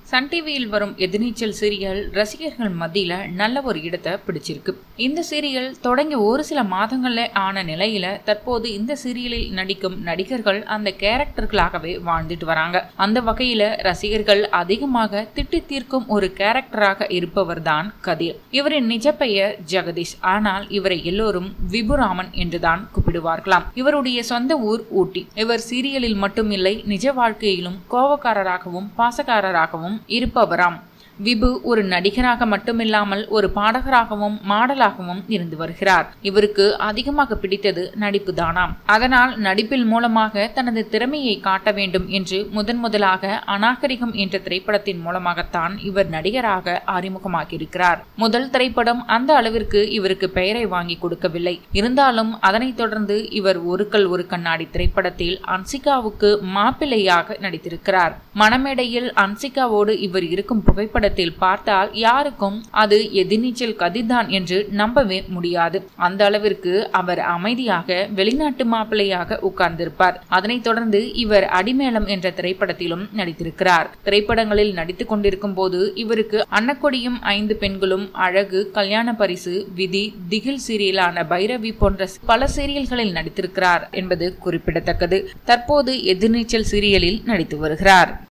Sun டிவியில் வரும் எதிர்நீச்சல் serial ரசிகர்கள் மத்தியில நல்ல ஒரு இடத்தை பிடிச்சிருக்கு இந்த சீரியல் தொடங்கி ஒரு சில மாதங்கள்ல ஆன நிலையில தற்போது இந்த சீரியலில் நடிக்கும் நடிகர்கள் அந்த கேரக்டர்களாகவே வாழ்ந்துட்டு வராங்க அந்த வகையில ரசிகர்கள் அதிகமாக திட்டி தீர்க்கும் ஒரு கேரக்டராக இருப்பவர் தான் கதிர் இவரின் நிஜ பெயர் ஜெகதீஷ் ஆனால் இவரை எல்லோரும் விபுராமன் என்றுதான் கூப்பிடுவார்களாம் இவருடைய சொந்த ஊர் ஊட்டி இவர் சீரியலில் மட்டுமில்லை நிஜ வாழ்க்கையிலும் கோவக்காரராகவும் பாசக்காரராகவும் இருப்பவராம் விபு ஒரு நடிகராக மட்டுமில்லாமல் ஒரு பாடகராகவும் மாடலாகவும் இருந்து வருகிறார் இவருக்கு அதிகமாக பிடித்தது நடிப்பு தானாம் அதனால் நடிப்பில் மூலமாக தனது திறமையை காட்ட வேண்டும் என்று முதன் முதலாக அநாகரிகம் என்ற திரைப்படத்தின் மூலமாகத்தான் இவர் நடிகராக அறிமுகமாகியிருக்கிறார் முதல் திரைப்படம் அந்த அளவிற்கு இவருக்கு பெயரை வாங்கி கொடுக்கவில்லை இருந்தாலும் அதனைத் தொடர்ந்து இவர் ஒருக்கல் ஒரு கண்ணாடி திரைப்படத்தில் அன்சிகாவுக்கு மாப்பிள்ளையாக நடித்திருக்கிறார் மணமேடையில் அன்சிகாவோடு இவர் இருக்கும் புகைப்பட படத்தில் பார்த்தால் யாருக்கும் அது எதிர்நீச்சல் கதிர்தான் என்று நம்பவே முடியாது அந்த அளவிற்கு அவர் அமைதியாக வெளிநாட்டு மாப்பிள்ளையாக உட்கார்ந்திருப்பார் அதனைத் தொடர்ந்து இவர் அடிமேளம் என்ற திரைப்படத்திலும் நடித்திருக்கிறார் திரைப்படங்களில் நடித்துக் கொண்டிருக்கும் போது இவருக்கு அன்னக்கொடியும் ஐந்து பெண்களும் அழகு கல்யாண பரிசு விதி திகில் சீரியலான பைரவி போன்ற பல சீரியல்களில் நடித்திருக்கிறார் என்பது குறிப்பிடத்தக்கது தற்போது எதிர்நீச்சல் சீரியலில் நடித்து வருகிறார்